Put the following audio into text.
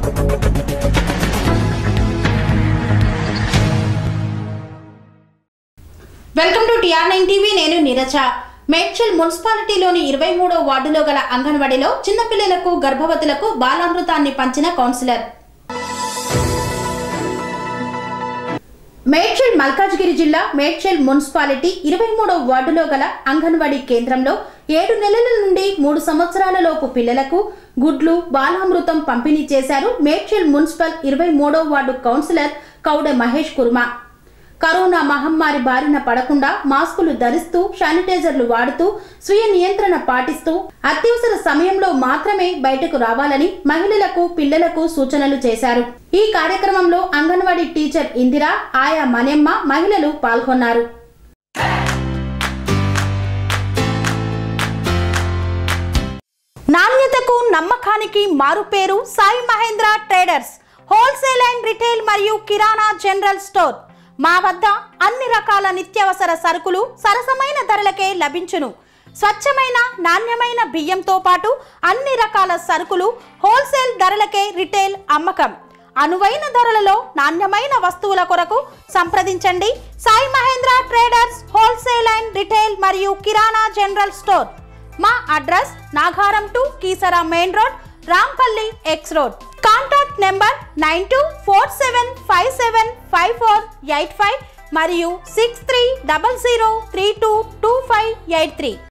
welcome to TR nine TV నేను నీరజ మేడ్చల్ మున్సిపాలిటీలోని ఇరవై మూడో వార్డులో గల అంగన్వాడీలో చిన్నపిల్లలకు గర్భవతులకు బాలామృతాన్ని పంచిన కౌన్సిలర్ మేడ్చల్ మల్కాజ్గిరి జిల్లా మేడ్చల్ మున్సిపాలిటీ ఇరవై మూడో వార్డులో గల అంగన్వాడీ కేంద్రంలో ఏడు నెలల నుండి మూడు సంవత్సరాల లోపు పిల్లలకు గుడ్లు బాలామృతం పంపిణీ చేశారు మేడ్చల్ మున్సిపల్ ఇరవై మూడో ward councillor Kouda Mahesh Kurma corona మహమ్మారి బారిన పడకుండా మాస్కులు ధరిస్తూ శానిటైజర్లు వాడుతూ స్వీయ నియంత్రణ పాటిస్తూ అత్యవసర సమయంలో మాత్రమే బయటకు రావాలని మహిళలకు పిల్లలకు సూచనలు చేశారు ఈ కార్యక్రమంలో అంగన్వాడీ టీచర్ ఇందిరా ఆయా మನೆమ్మ మహిళలు పాల్గొన్నారు నాణ్యతకు నమ్మకానికి మారుపేరు Sai Mahendra traders wholesale and retail మరియు కిరాణా జనరల్ స్టోర్ మా వద్ద అన్ని రకాల నిత్యావసర సరుకులు సరసమైన ధరలకే లభించును స్వచ్ఛమైన నాణ్యమైన బియ్యంతో పాటు అన్ని రకాల సరుకులు హోల్సేల్ ధరలకే రిటైల్ అమ్మకం అనువైన ధరలలో నాణ్యమైన వస్తువుల కొరకు సంప్రదించండి Sai Mahendra traders wholesale and retail మరియు కిరాణా జనరల్ స్టోర్ మా address Nagaram to Keesara main road Rampalli X road contact number nine two four seven five seven five four eight five మరియు six three double zero three two two five eight three